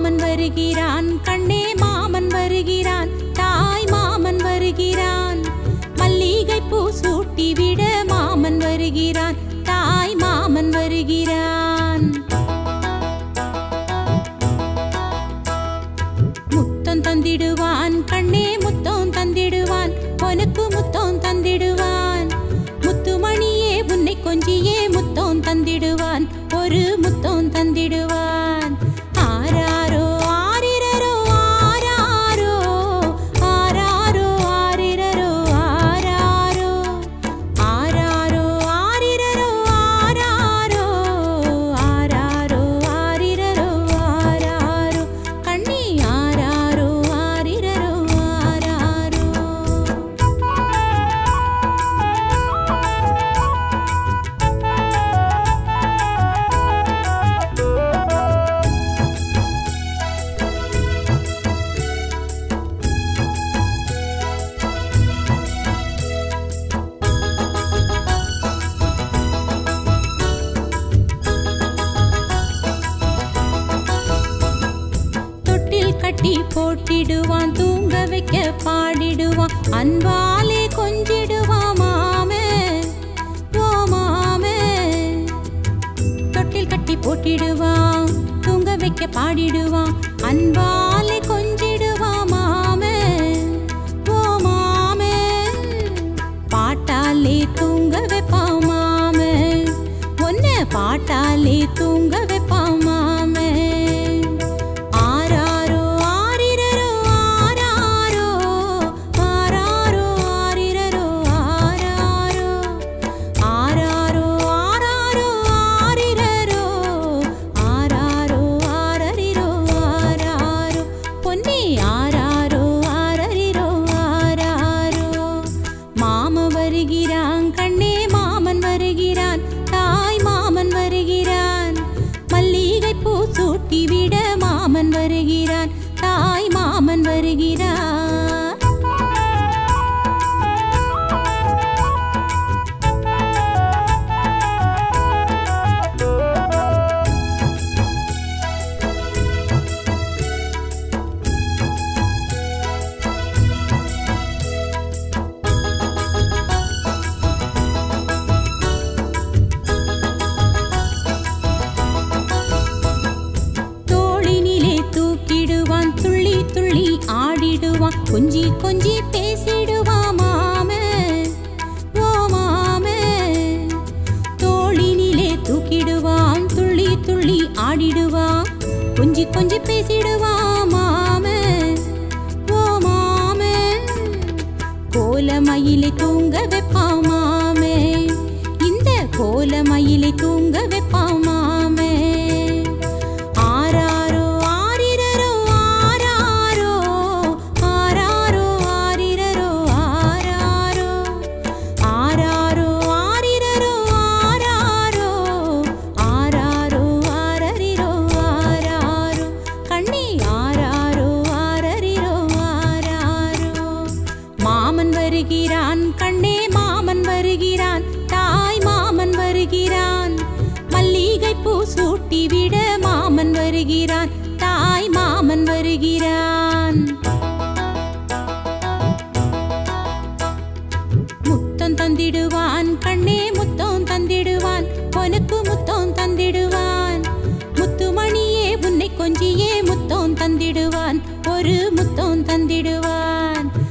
மாமன் வருகிறான் கண்ணே மாமன் வருகிறான் தாய் மாமன் வருகிறான் மல்லிகை பூ சூட்டி விட மாமன் வருகிறான் தாய் மாமன் வருகிறான் முத்தம் தந்திடுவான் கண்ணே முத்தம் தந்திடுவான் உனக்கு முத்தம் தந்திடுவான் முத்துமணியே உன்னை கொஞ்சியே முத்தம் தந்திடுவான் ஒரு முத்தம் தந்திடுவான் ஆராரோ ஆரிரரோ ஆராரோ ஆராரோ ஆரிரரோ ஆராரோ ஆராரோ ஆரிரரோ ஆராரோ ஆராரோ ஆரிரரோ ஆராரோ கண்ணி ஆராரோ ஆரிரரோ ஆராரோ தொட்டில் கட்டி போட்டிடுவான் தூங்க வைக்க பாடிடுவான் அன்பாலே கொஞ்சிடுவான் மாமே ஓ மாமே தொட்டில் கட்டி போட்டிடுவான் தூங்க வைக்க பாடிடுவான் அன்பாலே கொஞ்சிடுவான் மாமே ஓ மாமே பாட்டாலே தூங்க வைப்பான் மாமே ஒன்ன பாட்டாலே தூங்க வைப்பான் மாமே ஆராரோ ஆரிரரோ ஆராரோ ஆராரோ ஆரிரரோ ஆராரோ ஆராரோ ஆராரோ ஆரிரரோ ஆராரோ ஆரரிரோ ஆராரோ பொன்னி ஆராரோ ஆரரிரோ ஆராரோ மாம வருகிறான் கண்ணே மாமன் வருகிறான் தாய் மாமன் வருகிறான் மல்லிகை பூ சூட்டி விட மாமன் வருகிறான் தாய் மாமன் வருகிறான் தோளினிலே தூக்கிடுவான் துள்ளி துள்ளி ஆடிடுவான் கொஞ்சி கொஞ்சி பேசிடுவான் மாமே ஓ மாமே தோளினிலே தூக்கிடுவான் துள்ளி துள்ளி ஆடிடுவான் கொஞ்சி கொஞ்சி பேசிடுவான் மாமே ஓ மாமே கோலமயிலை தூங்க வைப்பான் மாமே இந்த கோலமயிலை தூங்க வைப்பான் மாமே ஆராரோ ஆரிரரோ ஆராரோ ஆராரோ ஆரிரரோ ஆராரோ ஆராரோ ஆரிரரோ ஆராரோ ஆராரோ ஆரரிரோ ஆராரோ கண்ணி ஆராரோ ஆரரிரோ ஆராரோ மாமன் வருகிறான் கண்ணே மாமன் வருகிறான் தாய் மாமன் வருகிறான் மல்லிகை பூ சூட்டி விட மாமன் வருகிறான் தாய் மாமன் வருகிறான் முத்தம் தந்திடுவான் கண்ணே முத்தம் தந்திடுவான் உனக்கு முத்தம் தந்திடுவான் முத்துமணியே உன்னை கொஞ்சியே முத்தம் தந்திடுவான் ஒரு முத்தம் தந்திடுவான்